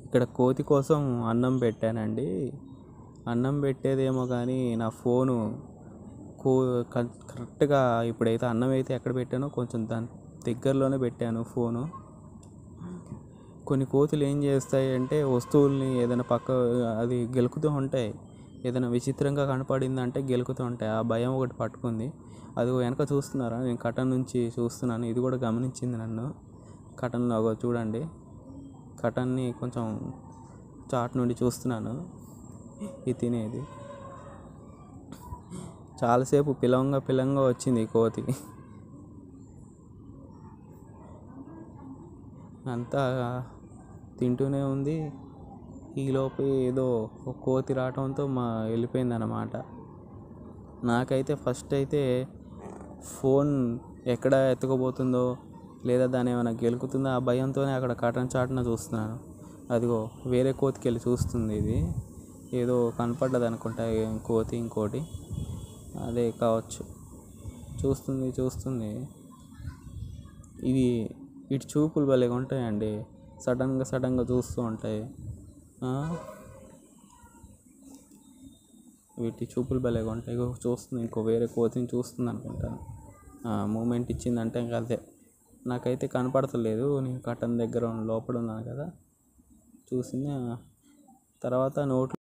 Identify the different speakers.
Speaker 1: ఇక్కడ కోతి కోసం అన్నం పెట్టానండి అన్నం పెట్టేదేమో కానీ నా ఫోను కో కరెక్ట్గా ఇప్పుడైతే అన్నం అయితే ఎక్కడ పెట్టానో కొంచెం దాని దగ్గరలోనే పెట్టాను ఫోను కొన్ని కోతులు ఏం చేస్తాయి అంటే వస్తువుల్ని ఏదైనా పక్క అది గెలుకుతూ ఉంటాయి ఏదైనా విచిత్రంగా కనపడిందంటే గెలుకుతూ ఉంటాయి ఆ భయం ఒకటి పట్టుకుంది అది వెనక చూస్తున్నారా నేను కటన్ నుంచి చూస్తున్నాను ఇది కూడా గమనించింది నన్ను కటన్లో అగో చూడండి కటన్ని కొంచెం చాట్ నుండి చూస్తున్నాను ఇది తినేది చాలాసేపు పిలంగా పిలంగా వచ్చింది ఈ కోతి అంతా తింటూనే ఉంది ఈలోపు ఏదో ఒక కోతి రావడంతో మా వెళ్ళిపోయింది అన్నమాట నాకైతే ఫస్ట్ అయితే ఫోన్ ఎక్కడ ఎత్తుకోబోతుందో లేదా దాన్ని ఏమైనా గెలుకుతుందో ఆ భయంతోనే అక్కడ కటన్ చాటున చూస్తున్నాను అదిగో వేరే కోతికి వెళ్ళి చూస్తుంది ఇది ఏదో కనపడ్డది అనుకుంటా ఏం కోతి ఇంకోటి అదే కావచ్చు చూస్తుంది చూస్తుంది ఇవి వీటి చూపులు భలేగా ఉంటాయండి సడన్గా సడన్గా చూస్తూ ఉంటాయి ఆ? వీటి చూపులు భలేగా ఉంటాయి ఇగో చూస్తుంది ఇంకో వేరే కోతిని చూస్తుంది అనుకుంటాను మూమెంట్ ఇచ్చిందంటే ఇంకా అదే నాకైతే కనపడతలేదు నేను కటన్ దగ్గర ఉన్న- లోపల ఉన్నాను కదా చూసింది ఆ, తర్వాత నోట్లో